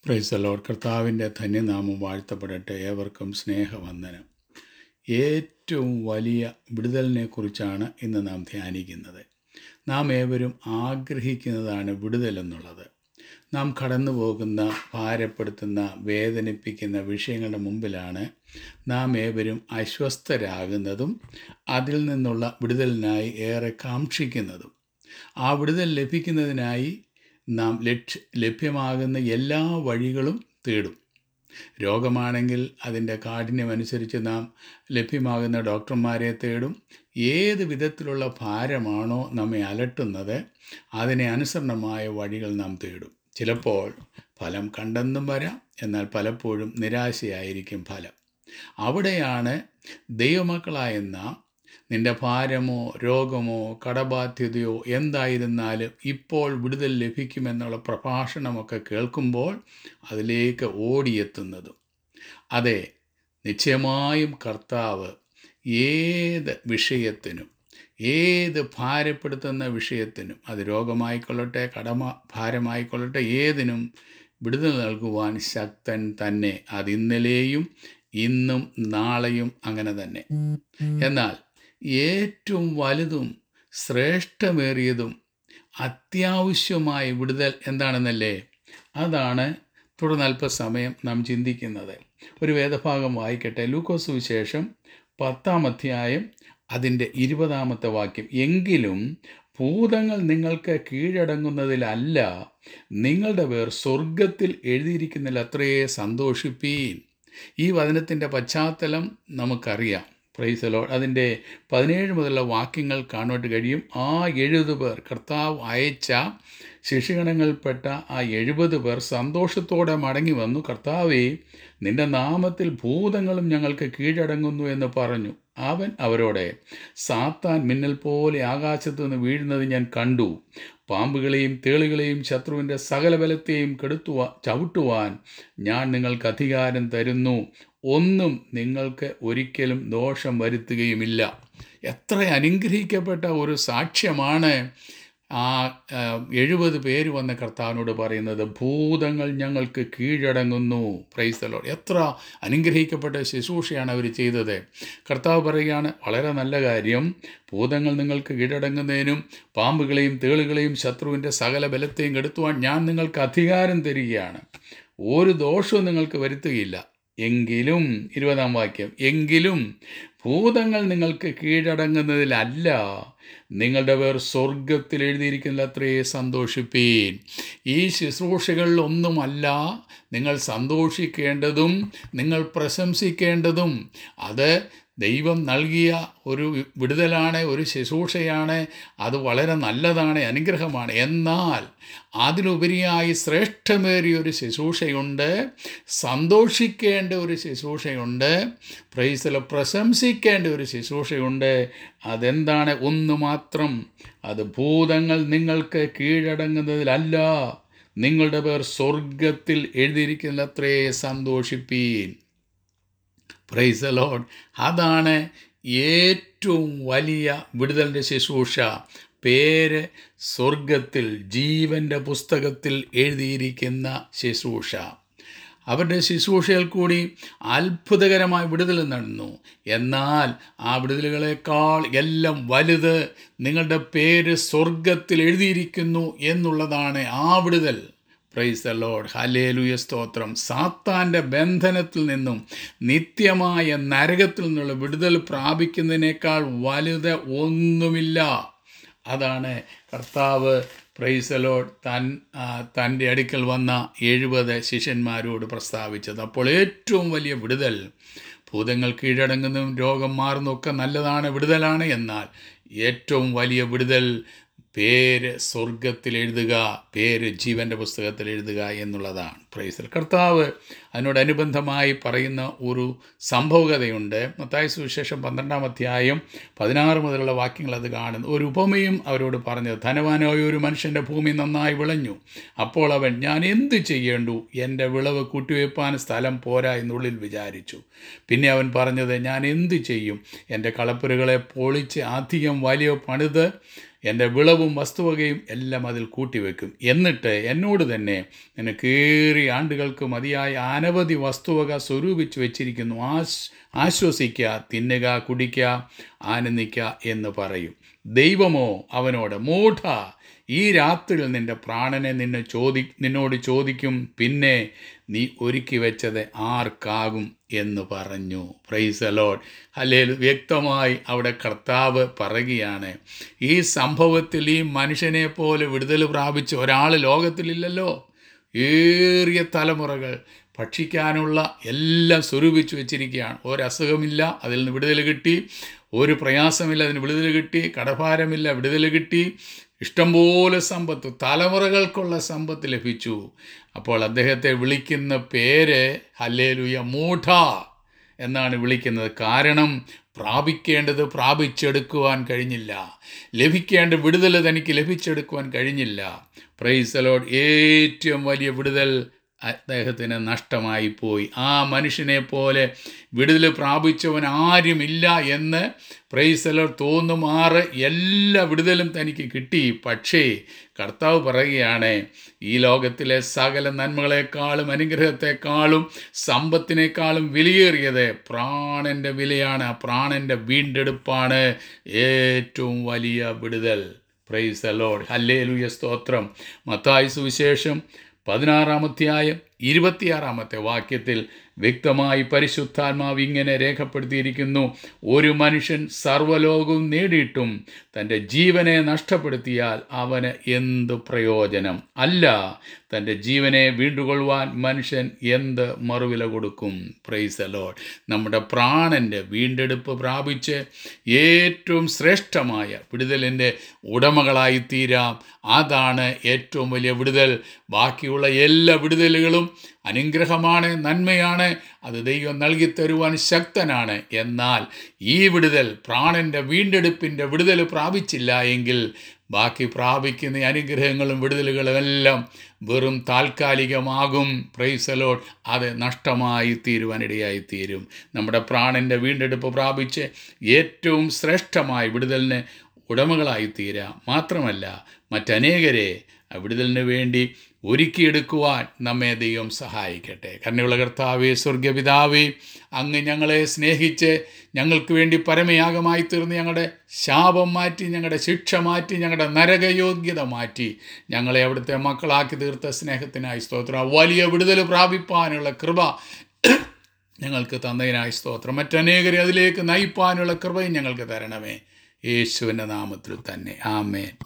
പ്രൈസലോട് കർത്താവിൻ്റെ ധന്യനാമം വാഴ്ത്തപ്പെടട്ടെ ഏവർക്കും സ്നേഹവന്ദനം ഏറ്റവും വലിയ വിടുതലിനെക്കുറിച്ചാണ് ഇന്ന് നാം ധ്യാനിക്കുന്നത് നാം ഏവരും ആഗ്രഹിക്കുന്നതാണ് വിടുതൽ എന്നുള്ളത് നാം കടന്നു പോകുന്ന ഭാരപ്പെടുത്തുന്ന വേദനിപ്പിക്കുന്ന വിഷയങ്ങളുടെ മുമ്പിലാണ് നാം ഏവരും അസ്വസ്ഥരാകുന്നതും അതിൽ നിന്നുള്ള വിടുതലിനായി ഏറെ കാക്ഷിക്കുന്നതും ആ വിടുതൽ ലഭിക്കുന്നതിനായി നാം ലക്ഷ്യ ലഭ്യമാകുന്ന എല്ലാ വഴികളും തേടും രോഗമാണെങ്കിൽ അതിൻ്റെ കാഠിന്യമനുസരിച്ച് നാം ലഭ്യമാകുന്ന ഡോക്ടർമാരെ തേടും ഏത് വിധത്തിലുള്ള ഭാരമാണോ നമ്മെ അലട്ടുന്നത് അതിനെ അനുസരണമായ വഴികൾ നാം തേടും ചിലപ്പോൾ ഫലം കണ്ടെന്നും വരാം എന്നാൽ പലപ്പോഴും നിരാശയായിരിക്കും ഫലം അവിടെയാണ് ദൈവമക്കളായ നാം നിന്റെ ഭാരമോ രോഗമോ കടബാധ്യതയോ എന്തായിരുന്നാലും ഇപ്പോൾ വിടുതൽ ലഭിക്കുമെന്നുള്ള പ്രഭാഷണമൊക്കെ കേൾക്കുമ്പോൾ അതിലേക്ക് ഓടിയെത്തുന്നതും അതെ നിശ്ചയമായും കർത്താവ് ഏത് വിഷയത്തിനും ഏത് ഭാരപ്പെടുത്തുന്ന വിഷയത്തിനും അത് രോഗമായിക്കൊള്ളട്ടെ കടമ ഭാരമായിക്കൊള്ളട്ടെ ഏതിനും വിടുതൽ നൽകുവാൻ ശക്തൻ തന്നെ അത് ഇന്നലെയും ഇന്നും നാളെയും അങ്ങനെ തന്നെ എന്നാൽ ഏറ്റവും വലുതും ശ്രേഷ്ഠമേറിയതും അത്യാവശ്യമായ വിടുതൽ എന്താണെന്നല്ലേ അതാണ് തുടർന്ന് അല്പസമയം നാം ചിന്തിക്കുന്നത് ഒരു വേദഭാഗം വായിക്കട്ടെ ലൂക്കോസ് വിശേഷം പത്താം അധ്യായം അതിൻ്റെ ഇരുപതാമത്തെ വാക്യം എങ്കിലും ഭൂതങ്ങൾ നിങ്ങൾക്ക് കീഴടങ്ങുന്നതിലല്ല നിങ്ങളുടെ പേർ സ്വർഗത്തിൽ എഴുതിയിരിക്കുന്നതിൽ അത്രയേ സന്തോഷിപ്പീൻ ഈ വചനത്തിൻ്റെ പശ്ചാത്തലം നമുക്കറിയാം പ്രൈസലോ അതിൻ്റെ പതിനേഴ് മുതലുള്ള വാക്യങ്ങൾ കാണുവാൻ കഴിയും ആ എഴുപത് പേർ കർത്താവ് അയച്ച ശിശുഗണങ്ങളിൽപ്പെട്ട ആ എഴുപത് പേർ സന്തോഷത്തോടെ മടങ്ങി വന്നു കർത്താവെ നിന്റെ നാമത്തിൽ ഭൂതങ്ങളും ഞങ്ങൾക്ക് കീഴടങ്ങുന്നു എന്ന് പറഞ്ഞു അവൻ അവരോടെ സാത്താൻ മിന്നൽ പോലെ ആകാശത്തു നിന്ന് വീഴുന്നത് ഞാൻ കണ്ടു പാമ്പുകളെയും തേളുകളെയും ശത്രുവിൻ്റെ സകല ബലത്തെയും കെടുത്തുവാ ചവിട്ടുവാൻ ഞാൻ നിങ്ങൾക്ക് അധികാരം തരുന്നു ഒന്നും നിങ്ങൾക്ക് ഒരിക്കലും ദോഷം വരുത്തുകയുമില്ല എത്ര അനുഗ്രഹിക്കപ്പെട്ട ഒരു സാക്ഷ്യമാണ് ആ എഴുപത് പേര് വന്ന കർത്താവിനോട് പറയുന്നത് ഭൂതങ്ങൾ ഞങ്ങൾക്ക് കീഴടങ്ങുന്നു പ്രൈസലോ എത്ര അനുഗ്രഹിക്കപ്പെട്ട ശുശ്രൂഷയാണ് അവർ ചെയ്തത് കർത്താവ് പറയുകയാണ് വളരെ നല്ല കാര്യം ഭൂതങ്ങൾ നിങ്ങൾക്ക് കീഴടങ്ങുന്നതിനും പാമ്പുകളെയും തേളുകളെയും ശത്രുവിൻ്റെ സകല ബലത്തെയും കെടുത്തുവാൻ ഞാൻ നിങ്ങൾക്ക് അധികാരം തരികയാണ് ഒരു ദോഷവും നിങ്ങൾക്ക് വരുത്തുകയില്ല എങ്കിലും ഇരുപതാം വാക്യം എങ്കിലും ഭൂതങ്ങൾ നിങ്ങൾക്ക് കീഴടങ്ങുന്നതിലല്ല നിങ്ങളുടെ പേർ സ്വർഗത്തിൽ എഴുതിയിരിക്കുന്ന അത്രയേ സന്തോഷിപ്പീൻ ഈ ശുശ്രൂഷകളിൽ ഒന്നുമല്ല നിങ്ങൾ സന്തോഷിക്കേണ്ടതും നിങ്ങൾ പ്രശംസിക്കേണ്ടതും അത് ദൈവം നൽകിയ ഒരു വിടുതലാണ് ഒരു ശുശ്രൂഷയാണ് അത് വളരെ നല്ലതാണ് അനുഗ്രഹമാണ് എന്നാൽ അതിലുപരിയായി ശ്രേഷ്ഠമേറിയ ഒരു ശുശ്രൂഷയുണ്ട് സന്തോഷിക്കേണ്ട ഒരു ശുശ്രൂഷയുണ്ട് പ്രൈസിൽ പ്രശംസിക്കേണ്ട ഒരു ശുശ്രൂഷയുണ്ട് അതെന്താണ് ഒന്ന് മാത്രം അത് ഭൂതങ്ങൾ നിങ്ങൾക്ക് കീഴടങ്ങുന്നതിലല്ല നിങ്ങളുടെ പേർ സ്വർഗത്തിൽ എഴുതിയിരിക്കുന്ന അത്രേ സന്തോഷിപ്പീൻ പ്രൈസ് ലോഡ് അതാണ് ഏറ്റവും വലിയ വിടുതലിൻ്റെ ശുശ്രൂഷ പേര് സ്വർഗത്തിൽ ജീവൻ്റെ പുസ്തകത്തിൽ എഴുതിയിരിക്കുന്ന ശുശ്രൂഷ അവരുടെ ശുശ്രൂഷയിൽ കൂടി അത്ഭുതകരമായ വിടുതൽ നടന്നു എന്നാൽ ആ വിടുതലുകളെക്കാൾ എല്ലാം വലുത് നിങ്ങളുടെ പേര് സ്വർഗത്തിൽ എഴുതിയിരിക്കുന്നു എന്നുള്ളതാണ് ആ വിടുതൽ പ്രൈസ് ദ ലോഡ് ഹലേലുയ സ്തോത്രം സാത്താൻ്റെ ബന്ധനത്തിൽ നിന്നും നിത്യമായ നരകത്തിൽ നിന്നുള്ള വിടുതൽ പ്രാപിക്കുന്നതിനേക്കാൾ വലുത് ഒന്നുമില്ല അതാണ് കർത്താവ് പ്രൈസലോഡ് തൻ തൻ്റെ അടുക്കൽ വന്ന എഴുപത് ശിഷ്യന്മാരോട് പ്രസ്താവിച്ചത് അപ്പോൾ ഏറ്റവും വലിയ വിടുതൽ ഭൂതങ്ങൾ കീഴടങ്ങുന്നതും രോഗം മാറുന്നതൊക്കെ നല്ലതാണ് വിടുതലാണ് എന്നാൽ ഏറ്റവും വലിയ വിടുതൽ പേര് സ്വർഗത്തിൽ എഴുതുക പേര് ജീവൻ്റെ പുസ്തകത്തിൽ എഴുതുക എന്നുള്ളതാണ് പ്രൈസൽ കർത്താവ് അതിനോടനുബന്ധമായി പറയുന്ന ഒരു സംഭവകതയുണ്ട് മത്തായ സുവിശേഷം പന്ത്രണ്ടാം അധ്യായം പതിനാറ് മുതലുള്ള വാക്യങ്ങൾ അത് കാണുന്നു ഒരു ഉപമയും അവരോട് പറഞ്ഞത് ധനവാനായ ഒരു മനുഷ്യൻ്റെ ഭൂമി നന്നായി വിളഞ്ഞു അപ്പോൾ അവൻ ഞാൻ എന്ത് ചെയ്യേണ്ടു എൻ്റെ വിളവ് കൂട്ടിവയ്പ്പാൻ സ്ഥലം പോരാ എന്നുള്ളിൽ വിചാരിച്ചു പിന്നെ അവൻ പറഞ്ഞത് ഞാൻ എന്ത് ചെയ്യും എൻ്റെ കളപ്പുരകളെ പൊളിച്ച് അധികം വലിയ പണിത് എൻ്റെ വിളവും വസ്തുവകയും എല്ലാം അതിൽ കൂട്ടിവെക്കും എന്നിട്ട് എന്നോട് തന്നെ നിനക്കേറിയ ആണ്ടുകൾക്ക് മതിയായ അനവധി വസ്തുവക സ്വരൂപിച്ച് വെച്ചിരിക്കുന്നു ആശ് ആശ്വസിക്കുക തിന്നുക കുടിക്കുക ആനന്ദിക്കുക എന്ന് പറയും ദൈവമോ അവനോട് മൂഢ ഈ രാത്രിയിൽ നിന്റെ പ്രാണനെ നിന്നെ ചോദി നിന്നോട് ചോദിക്കും പിന്നെ നീ ഒരുക്കി വെച്ചത് ആർക്കാകും എന്ന് പറഞ്ഞു പ്രൈസ് അലോഡ് അല്ലെങ്കിൽ വ്യക്തമായി അവിടെ കർത്താവ് പറയുകയാണ് ഈ സംഭവത്തിൽ ഈ മനുഷ്യനെ പോലെ വിടുതൽ പ്രാപിച്ച ഒരാൾ ലോകത്തിലില്ലല്ലോ ഏറിയ തലമുറകൾ ഭക്ഷിക്കാനുള്ള എല്ലാം സ്വരൂപിച്ചു വെച്ചിരിക്കുകയാണ് ഒരസുഖമില്ല അതിൽ നിന്ന് വിടുതൽ കിട്ടി ഒരു പ്രയാസമില്ല അതിന് വിടുതൽ കിട്ടി കടഭാരമില്ല വിടുതൽ കിട്ടി ഇഷ്ടംപോലെ സമ്പത്ത് തലമുറകൾക്കുള്ള സമ്പത്ത് ലഭിച്ചു അപ്പോൾ അദ്ദേഹത്തെ വിളിക്കുന്ന പേര് ഹല്ലേലുയ മൂഢ എന്നാണ് വിളിക്കുന്നത് കാരണം പ്രാപിക്കേണ്ടത് പ്രാപിച്ചെടുക്കുവാൻ കഴിഞ്ഞില്ല ലഭിക്കേണ്ട വിടുതൽ തനിക്ക് ലഭിച്ചെടുക്കുവാൻ കഴിഞ്ഞില്ല പ്രൈസലോഡ് ഏറ്റവും വലിയ വിടുതൽ അദ്ദേഹത്തിന് നഷ്ടമായി പോയി ആ മനുഷ്യനെ പോലെ വിടുതൽ പ്രാപിച്ചവൻ ആരുമില്ല എന്ന് പ്രൈസലർ തോന്നുമാറ് എല്ലാ വിടുതലും തനിക്ക് കിട്ടി പക്ഷേ കർത്താവ് പറയുകയാണ് ഈ ലോകത്തിലെ സകല നന്മകളെക്കാളും അനുഗ്രഹത്തെക്കാളും സമ്പത്തിനേക്കാളും വിലയേറിയത് പ്രാണൻ്റെ വിലയാണ് ആ പ്രാണൻ്റെ വീണ്ടെടുപ്പാണ് ഏറ്റവും വലിയ വിടുതൽ പ്രൈസ് അലോഡ് ഹല്ലേ സ്തോത്രം മത്തായി സുവിശേഷം പതിനാറാമധ്യായം ഇരുപത്തിയാറാമത്തെ വാക്യത്തിൽ വ്യക്തമായി പരിശുദ്ധാത്മാവ് ഇങ്ങനെ രേഖപ്പെടുത്തിയിരിക്കുന്നു ഒരു മനുഷ്യൻ സർവ്വലോകവും നേടിയിട്ടും തൻ്റെ ജീവനെ നഷ്ടപ്പെടുത്തിയാൽ അവന് എന്ത് പ്രയോജനം അല്ല തൻ്റെ ജീവനെ വീണ്ടുകൊള്ളുവാൻ മനുഷ്യൻ എന്ത് മറുവില കൊടുക്കും പ്രൈസ് അലോഡ് നമ്മുടെ പ്രാണൻ്റെ വീണ്ടെടുപ്പ് പ്രാപിച്ച് ഏറ്റവും ശ്രേഷ്ഠമായ വിടുതലിൻ്റെ ഉടമകളായി തീരാം അതാണ് ഏറ്റവും വലിയ വിടുതൽ ബാക്കിയുള്ള എല്ലാ വിടുതലുകളും അനുഗ്രഹമാണ് നന്മയാണ് അത് ദൈവം നൽകി തരുവാൻ ശക്തനാണ് എന്നാൽ ഈ വിടുതൽ പ്രാണൻ്റെ വീണ്ടെടുപ്പിൻ്റെ വിടുതൽ പ്രാപിച്ചില്ല എങ്കിൽ ബാക്കി പ്രാപിക്കുന്ന അനുഗ്രഹങ്ങളും വിടുതലുകളും എല്ലാം വെറും താൽക്കാലികമാകും പ്രൈസലോഡ് അത് നഷ്ടമായി തീരുവാനിടയായി തീരും നമ്മുടെ പ്രാണൻ്റെ വീണ്ടെടുപ്പ് പ്രാപിച്ച് ഏറ്റവും ശ്രേഷ്ഠമായ വിടുതലിന് ഉടമകളായി തീരാം മാത്രമല്ല മറ്റനേകരെ വിടുതലിന് വേണ്ടി ഒരുക്കിയെടുക്കുവാൻ നമ്മെ ദൈവം സഹായിക്കട്ടെ കരുണയുള്ള കർത്താവേ സ്വർഗപിതാവേ അങ്ങ് ഞങ്ങളെ സ്നേഹിച്ച് ഞങ്ങൾക്ക് വേണ്ടി പരമയാഗമായി തീർന്ന് ഞങ്ങളുടെ ശാപം മാറ്റി ഞങ്ങളുടെ ശിക്ഷ മാറ്റി ഞങ്ങളുടെ നരകയോഗ്യത മാറ്റി ഞങ്ങളെ അവിടുത്തെ മക്കളാക്കി തീർത്ത സ്നേഹത്തിനായി സ്തോത്രം വലിയ വിടുതൽ പ്രാപിപ്പാനുള്ള കൃപ ഞങ്ങൾക്ക് തന്നതിനായി സ്തോത്രം മറ്റനേകരെ അതിലേക്ക് നയിപ്പാനുള്ള കൃപയും ഞങ്ങൾക്ക് തരണമേ യേശുവിൻ്റെ നാമത്തിൽ തന്നെ ആമേൻ